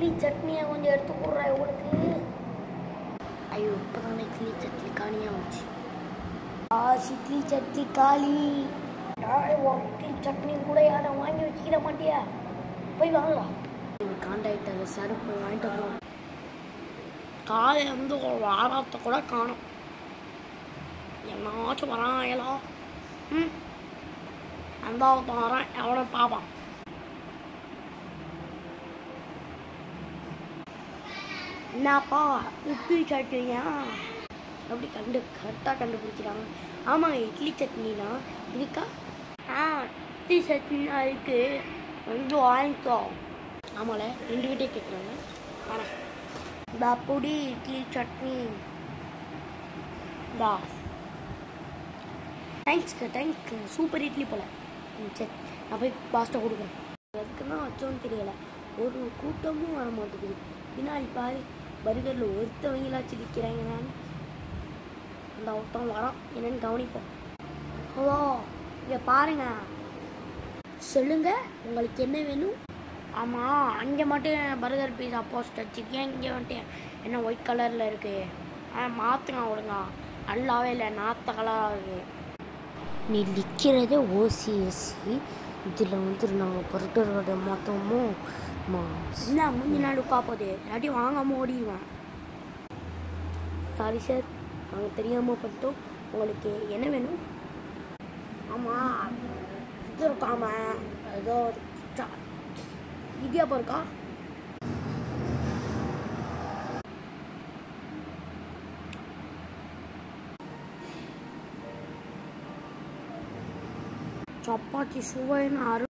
இட்லி சட்னியை கொஞ்சம் எடுத்து போடுறா உங்களுக்கு ஐயோ இப்போ தானே இட்லி சட்னி காலியாக வச்சு ஆ இட்லி சட்னி காலி டாய், உன் இட்லி சட்னி கூட யாரும் வாங்கி வச்சுக்கிட மாட்டியா போய் வாங்கலாம் காண்டாக்டர் சருப்பு வாங்கிட்டு வந்தோம் காலை வந்து ஒரு வாரத்தை கூட காணும் என்னாச்சும் வரான் ஏலோ ம் அந்த ஒருத்தன் வரான் எவனை பார்ப்பான் என்னப்பா இட்லி சட்னியா அப்படி கண்டு கரெக்டாக கண்டுபிடிக்கிறாங்க ஆமாம் இட்லி சட்னினா இருக்கா ஆ இட்லி சட்னினா இருக்கு கொஞ்சம் வாங்கிக்கோ ஆமால ரெண்டு கிட்டே கேட்குறாங்க வரேன் இந்த பொடி இட்லி சட்னி தா தேங்க்ஸ்க்கு தேங்க்ஸ்க்கு சூப்பர் இட்லி போல ம் சரி நான் போய் பாஸ்ட்டை கொடுக்குறேன் எதுக்கு தான் வச்சோன்னு தெரியல ஒரு கூட்டமும் வர மாட்டேங்குது பின்னாடி பாரு பர்கரில் ஒருத்தவங்களாச்சும் விற்கிறாங்க நான் அந்த ஒருத்தன் வரான் என்னன்னு கவனிப்போம் ஹலோ இங்கே பாருங்க சொல்லுங்க உங்களுக்கு என்ன வேணும் ஆமாம் அங்கே மட்டும் பர்கர் பீஸா போஸ்ட் வச்சுருக்கேன் இங்கே வந்துட்டு என்ன ஒயிட் கலரில் இருக்கு ஆ மாற்றுங்க ஒழுங்கா நல்லாவே இல்லை நாத்த கலராக இருக்கு நீ நிற்கிறதே ஓசிஎஸ்சி இதில் வந்து நாங்கள் பொருட்களோட மொத்தமும் என்ன முந்தி நாள் உட்கா போகுது இல்லாட்டி வாங்காமல் ஓடிடுவேன் சாரி சார் நாங்கள் தெரியாமல் பண்ணிட்டோம் உங்களுக்கு என்ன வேணும் ஆமாம் இது இருக்காம ஏதோ சா- இடியாப்பம் இருக்கா சப்பாத்தி சுவைன்னு அருமை